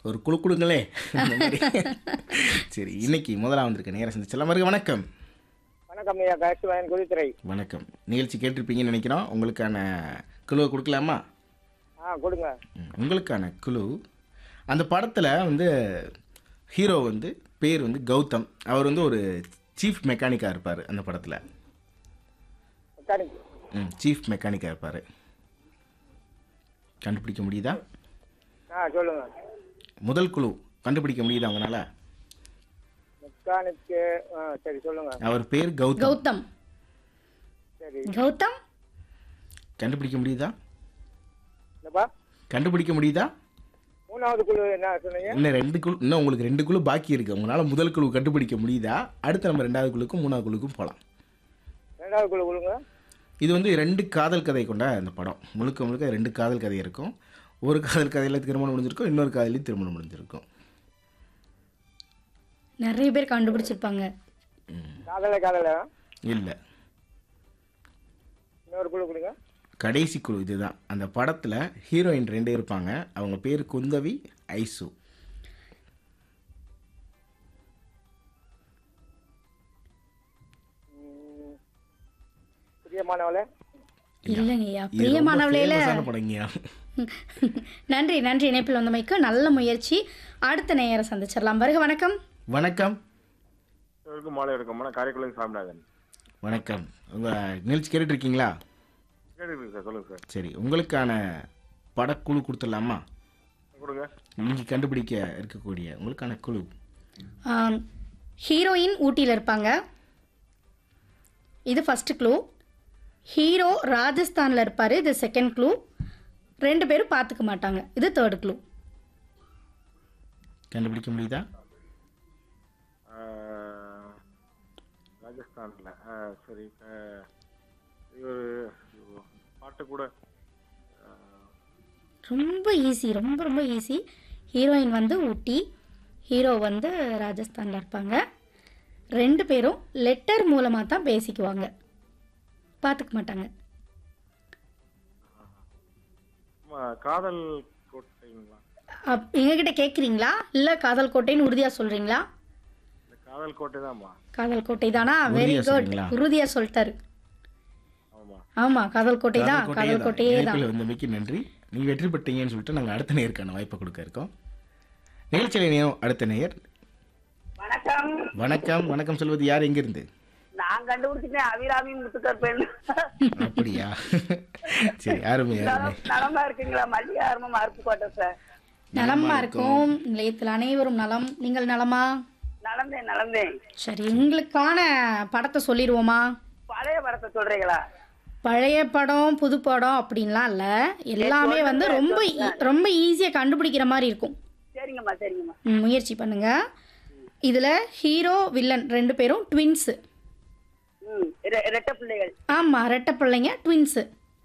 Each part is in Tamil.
ஒரு குழு கொடுங்களே அந்த மாதிரி. சரி இன்னைக்கு முதலாக வந்திருக்க நேரம் சந்திச்சலாம் வருக வணக்கம் வணக்கம் ஐயா காசிவாயன் குதித்துறை வணக்கம் நிகழ்ச்சி கேட்டிருப்பீங்கன்னு நினைக்கிறோம் உங்களுக்கான குழுவை கொடுக்கலாமா ஆ கொடுங்க ம், உங்களுக்கான குழு அந்த படத்தில் வந்து ஹீரோ வந்து பேர் வந்து கௌதம் அவர் வந்து ஒரு சீஃப் மெக்கானிக்காக இருப்பார் அந்த படத்தில் மெக்கானிக் ம் சீஃப் மெக்கானிக்காக இருப்பார் கண்டுபிடிக்க முடியுதா ஆ சொல்லுங்க முதல் குழு கண்டுபிடிக்க முடியுதா உங்களால் மெக்கானிக்கு ஆ சரி சொல்லுங்க அவர் பேர் கௌதம் கௌதம் சரி கௌதம் கண்டுபிடிக்க முடியுதா என்னப்பா கண்டுபிடிக்க முடியுதா மூணாவது குழு என்ன சொன்னீங்க இன்னும் ரெண்டு குழு இன்னும் உங்களுக்கு ரெண்டு குழு பாக்கி இருக்கு உங்களால் முதல் குழு கண்டுபிடிக்க முடியுதா அடுத்து நம்ம ரெண்டாவது குழுக்கும் மூணாவது குழுக்கும் போகலாம் ரெண்டாவது குழு கொடுங்க இது வந்து ரெண்டு காதல் கதை கொண்ட அந்த படம் முழுக்க முழுக்க ரெண்டு காதல் கதை இருக்கும் ஒரு காதல் கதையில் திருமணம் முடிஞ்சிருக்கும் இன்னொரு காதலையும் திருமணம் முடிஞ்சிருக்கும் நிறைய பேர் கண்டுபிடிச்சிருப்பாங்க காதல காதல இல்லை இன்னொரு குழு கொடுங்க கடைசி குழு இதுதான் அந்த படத்தில் ஹீரோயின் ரெண்டு இருப்பாங்க அவங்க பேர் குந்தவி ஐசு ம், பிரியமானவளே இல்லைங்கய்யா இது ரொம்ப பிரியமானவளையில famous ஆன படங்கய்யா. நன்றி நன்றி இணைப்பில் வந்தமைக்கு நல்ல முயற்சி அடுத்த நேயரை சந்திச்சிடலாம் வருக வணக்கம் வணக்கம் எல்லாருக்கும் மாலை வணக்கம் நான் காரைக்குளம் சாமிநாதன் வணக்கம் உங்கள் நிகழ்ச்சி கேட்டுட்டு இருக்கீங்களா கேட்டுருக்கு சார் சொல்லுங்க சார் சரி உங்களுக்கான படக்குழு கொடுத்துடலாமா கொடுங்க நீங்கள் கண்டுபிடிக்க இருக்கக்கூடிய உங்களுக்கான குழு ஆம், ஹீரோயின் ஊட்டியில் இருப்பாங்க இது ஃபர்ஸ்ட் க்ளூ ஹீரோ ராஜஸ்தானில் இருப்பார் இது செகண்ட் க்ளூ ரெண்டு பேரும் பார்த்துக்க மாட்டாங்க இது தேர்ட் க்ளூ கண்டுபிடிக்க முடியுதா ஆஹ், ராஜஸ்தான்ல ஆஹ், சரி ஆஹ், இது ஒரு பாட்டு கூட ஆஹ், ரொம்ப ஈஸி ரொம்ப ரொம்ப ஈஸி ஹீரோயின் வந்து ஊட்டி ஹீரோ வந்து ராஜஸ்தானில் இருப்பாங்க ரெண்டு பேரும் லெட்டர் மூலமாக தான் பேசிக்குவாங்க பார்த்துக்க மாட்டாங்க ஆமா, காதல் கோட்டைங்களா அப் எங்ககிட்ட கேட்குறீங்களா இல்லை காதல் கோட்டைன்னு உறுதியாக சொல்கிறீங்களா இந்த காதல் கோட்டை தான்மா காதல் கோட்டை தானா வெரி உறுதியா குட் சொல்றீங்களா? உறுதியாக சொல்லிட்டாரு ஆமா ஆமாம் காதல் கோட்டை தான் காதல் கோட்டையே தான் இணைப்பில் வந்து மிக்க நன்றி நீங்கள் வெற்றி பெற்றீங்கன்னு சொல்லிட்டு நாங்கள் அடுத்த நேயருக்கான வாய்ப்பை கொடுக்க இருக்கோம் நிகழ்ச்சியில் இணையம் அடுத்த நேயர் வணக்கம் வணக்கம் வணக்கம் சொல்வது யார் எங்கிருந்து நான் கண்டுபிடிச்சிட்டேன் அபிராமி முத்துக்கர் பெண் அப்படியா சரி அருமை அருமை நலம் நலமா இருக்குங்களா மல்லிகை ஆரம்பம் அருப்புக்கோட்டை சார் நலமா இருக்கும் நிலையத்தில் அனைவரும் நலம் நீங்கள் நலமா நலந்தேன் நலந்தேன் சரி உங்களுக்கான படத்தை சொல்லிடுவோமா பழைய படத்தை சொல்றீங்களா பழைய படம் புது படம் அப்படின்லாம் இல்லை எல்லாமே வந்து ரொம்ப ஈ- ரொம்ப ஈஸியாக கண்டுபிடிக்கிற மாதிரி இருக்கும் சரிங்கம்மா சரிங்கம்மா ம், முயற்சி பண்ணுங்க இதில் ஹீரோ வில்லன் ரெண்டு பேரும் ட்வின்ஸு ம் ரெ- ரெட்டை பிள்ளைகள் ஆமாம் ரெட்டை பிள்ளைங்க ட்வின்ஸு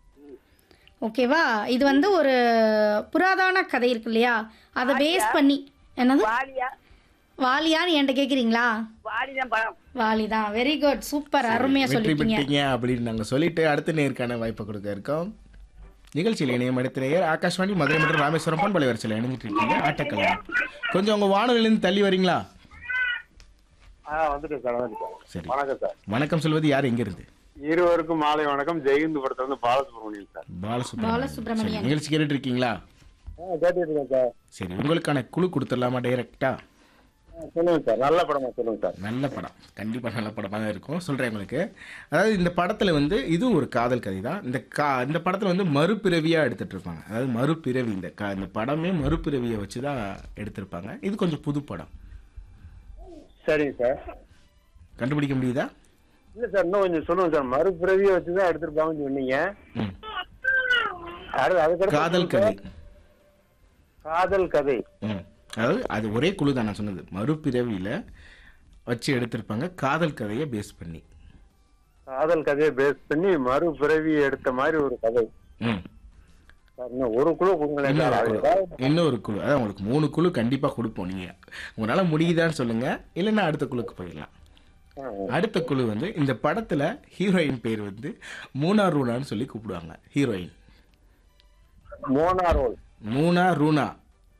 ஓகேவா இது வந்து ஒரு புராதன கதை இருக்கு இல்லையா அதை பேஸ் பண்ணி என்னது வாலியா வாலியான்னு என்கிட்ட கேட்குறீங்களா வாலிதான் படம் வாலி தான் வெரி குட் சூப்பர் அருமையாக வெற்றி சொல்லிட்டீங்க பெற்றீங்க அப்படின்னு நாங்கள் சொல்லிட்டு அடுத்த நேருக்கான வாய்ப்பை கொடுக்க இருக்கோம் நிகழ்ச்சியில் இணையம் அடுத்த நேயர் ஆகாஷ்வாணி மதுரை மற்றும் ராமேஸ்வரம் பண்பலை வரிசையில் இணைஞ்சிட்டு இருக்கீங்க ஆட்டக்கலம் கொஞ்சம் உங்கள் வானொலியிலேருந்து தள்ளி வரீங்களா ஆ வந்துட்டேன் சார் வந்துட்டேன் சரி வணக்கம் சார் வணக்கம் சொல்வது யார் எங்கிருந்து இருவருக்கும் மாலை வணக்கம் ஜெயந்த் படத்துல இருந்து பாலசுப்ரமணியன் சார் பாலசுப்ரமணியன் பாலசுப்ரமணியன். சரி, நிகழ்ச்சி கேட்டுட்டு இருக்கீங்களா ஆ கேட்டுட்டு இருக்கேன் சார் சரி உங்களுக்கான குழு கொடுத்துடலாமா டைரக்டா ஆ, சொல்லுங்க சார் நல்ல படமா சொல்லுங்க சார் நல்ல படம் கண்டிப்பாக நல்ல படமாக தான் இருக்கும் சொல்கிறேன் உங்களுக்கு அதாவது இந்த படத்தில் வந்து இதுவும் ஒரு காதல் கதை தான் இந்த கா இந்த படத்தில் வந்து மறுபிறவியாக எடுத்துகிட்டு இருப்பாங்க அதாவது மறுபிறவி இந்த கா இந்த படமே மறுபிறவியை வச்சு தான் எடுத்திருப்பாங்க இது கொஞ்சம் புது படம் சரிங்க சார் கண்டுபிடிக்க முடியுதா இல்ல சார் இன்னும் கொஞ்சம் சொல்லுங்க சார் மறுபிறவியை வச்சு தான் எடுத்திருப்பாங்கன்னு சொன்னீங்க ம் அடுத்து அதுக்கடுத்து காதல் கதை காதல் கதை ம் அதாவது அது ஒரே குழு தான் நான் சொன்னது மறுபிறவியில் வச்சு எடுத்திருப்பாங்க காதல் கதையை பேஸ் பண்ணி காதல் கதையை பேஸ் பண்ணி மறுபிறவி எடுத்த மாதிரி ஒரு கதை ம் சார் இன்னும் ஒரு குழு கொடுங்களேன் சார் இன்னொரு அது குழு ஏதாவது- இன்னொரு குழு அதான் உங்களுக்கு மூணு குழு கண்டிப்பாக கொடுப்போம் நீங்கள் உங்களால் முடியுதான்னு சொல்லுங்கள் இல்லைன்னா அடுத்த குழுக்கு போயிடலாம் ஆ, அடுத்த குழு வந்து இந்த படத்தில் ஹீரோயின் பேர் வந்து மூனா ரூனான்னு சொல்லி கூப்பிடுவாங்க ஹீரோயின் மோனா ரோல் மூனா ரூனா